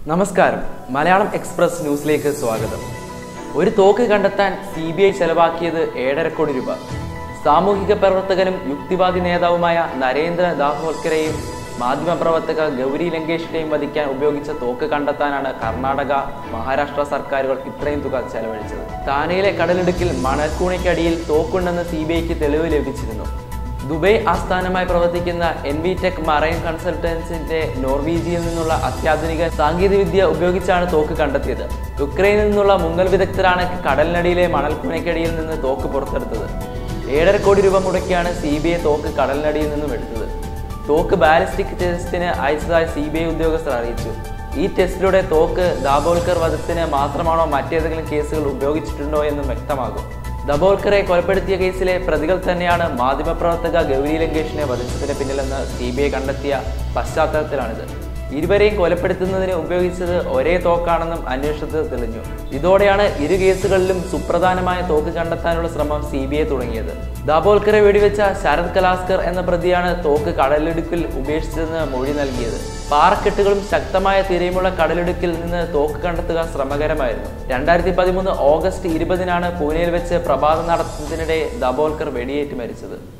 നമസ്കാരം മലയാളം എക്സ്പ്രസ് ന്യൂസിലേക്ക് സ്വാഗതം ഒരു തോക്ക് കണ്ടെത്താൻ സി ബി ഐ ചെലവാക്കിയത് ഏഴര കോടി രൂപ സാമൂഹിക പ്രവർത്തകനും യുക്തിവാദി നേതാവുമായ നരേന്ദ്ര ദാഭോൽക്കരെയും മാധ്യമപ്രവർത്തക ഗൗരി ലങ്കേഷിനെയും വധിക്കാൻ ഉപയോഗിച്ച തോക്ക് കണ്ടെത്താനാണ് കർണാടക മഹാരാഷ്ട്ര സർക്കാരുകൾ ഇത്രയും തുക ചെലവഴിച്ചത് താനയിലെ കടലിടുക്കിൽ മണൽക്കൂണിക്കടിയിൽ തോക്കുണ്ടെന്ന് സി ബി ഐക്ക് തെളിവ് ലഭിച്ചിരുന്നു ദുബൈ ആസ്ഥാനമായി പ്രവർത്തിക്കുന്ന എൻ വി ടെക് മറൈൻ കൺസൾട്ടൻസിന്റെ നോർവീജിയിൽ നിന്നുള്ള അത്യാധുനിക സാങ്കേതികവിദ്യ ഉപയോഗിച്ചാണ് തോക്ക് കണ്ടെത്തിയത് യുക്രൈനിൽ നിന്നുള്ള മുങ്ങൽ വിദഗ്ധരാണ് കടലിനടിയിലെ മണൽക്കുനയ്ക്കടിയിൽ നിന്ന് തോക്ക് പുറത്തെടുത്തത് ഏഴര കോടി രൂപ മുടക്കിയാണ് സി ബി ഐ തോക്ക് കടലിനടിയിൽ നിന്നും എടുത്തത് തോക്ക് ബാലിസ്റ്റിക് ടെസ്റ്റിന് അയച്ചതായി സി ബി ഐ ഉദ്യോഗസ്ഥർ അറിയിച്ചു ഈ ടെസ്റ്റിലൂടെ തോക്ക് ദാബോൾക്കർ വധത്തിന് മാത്രമാണോ മറ്റേതെങ്കിലും കേസുകൾ ഉപയോഗിച്ചിട്ടുണ്ടോ എന്നും വ്യക്തമാകും ദബോൾക്കറെ കൊലപ്പെടുത്തിയ കേസിലെ പ്രതികൾ തന്നെയാണ് മാധ്യമപ്രവർത്തക ഗൗരി ലങ്കേഷിനെ വധിച്ചതിന് പിന്നിലെന്ന് സി ബി ഐ കണ്ടെത്തിയ പശ്ചാത്തലത്തിലാണിത് ഇരുവരെയും കൊലപ്പെടുത്തുന്നതിന് ഉപയോഗിച്ചത് ഒരേ തോക്കാണെന്നും അന്വേഷണത്തിൽ തെളിഞ്ഞു ഇതോടെയാണ് ഇരു കേസുകളിലും സുപ്രധാനമായ തോക്ക് കണ്ടെത്താനുള്ള ശ്രമം സി ബി ഐ തുടങ്ങിയത് ദാബോൽക്കറെ വെടിവെച്ച ശരത് കലാസ്കർ എന്ന പ്രതിയാണ് തോക്ക് കടലിടുക്കിൽ ഉപേക്ഷിച്ചതെന്ന് മൊഴി നൽകിയത് പാറക്കെട്ടുകളും ശക്തമായ തിരയുമുള്ള കടലിടുക്കിൽ നിന്ന് തോക്ക് കണ്ടെത്തുക ശ്രമകരമായിരുന്നു രണ്ടായിരത്തി പതിമൂന്ന് ഓഗസ്റ്റ് ഇരുപതിനാണ് പൂനെയിൽ വെച്ച് പ്രഭാതം നടത്തുന്നതിനിടെ ദബോൽക്കർ വെടിയേറ്റ് മരിച്ചത്